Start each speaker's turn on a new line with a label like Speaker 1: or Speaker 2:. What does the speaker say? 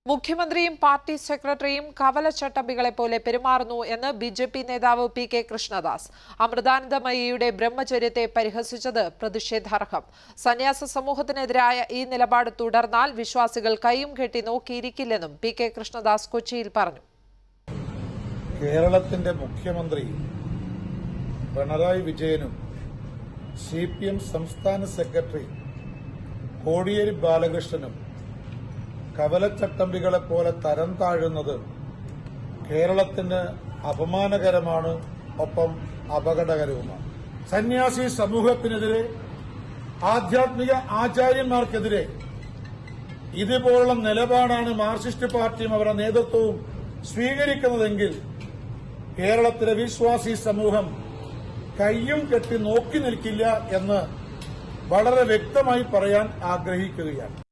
Speaker 1: മുഖ്യമന്ത്രിയും പാർട്ടി സെക്രട്ടറിയും കവലച്ചട്ടമ്പികളെ പോലെ പെരുമാറുന്നു എന്ന് ബി ജെ പി നേതാവ് പി കെ കൃഷ്ണദാസ് അമൃതാനന്ദമയിയുടെ ബ്രഹ്മചര്യത്തെ പരിഹസിച്ചത് പ്രതിഷേധാർഹം സന്യാസ സമൂഹത്തിനെതിരായ ഈ നിലപാട് തുടർന്നാൽ വിശ്വാസികൾ കൈയും കെട്ടി നോക്കിയിരിക്കില്ലെന്നും പി കെ കൃഷ്ണദാസ് കൊച്ചിയിൽ പറഞ്ഞു
Speaker 2: കേരളത്തിന്റെ മുഖ്യമന്ത്രി പിണറായി വിജയനും സി പി എം സംസ്ഥാന സെക്രട്ടറി കോടിയേരി ബാലകൃഷ്ണനും കവലച്ചട്ടമ്പികളെ പോലെ തരം താഴുന്നത് കേരളത്തിന് അപമാനകരമാണ് ഒപ്പം അപകടകരവുമാണ് സന്യാസി സമൂഹത്തിനെതിരെ ആധ്യാത്മിക ആചാര്യന്മാർക്കെതിരെ ഇതുപോലുള്ള നിലപാടാണ് മാർക്സിസ്റ്റ് പാർട്ടിയും അവരുടെ നേതൃത്വവും സ്വീകരിക്കുന്നതെങ്കിൽ കേരളത്തിലെ വിശ്വാസി സമൂഹം കയ്യും കെട്ടി നോക്കി നിൽക്കില്ല എന്ന് വളരെ വ്യക്തമായി പറയാൻ ആഗ്രഹിക്കുകയാണ്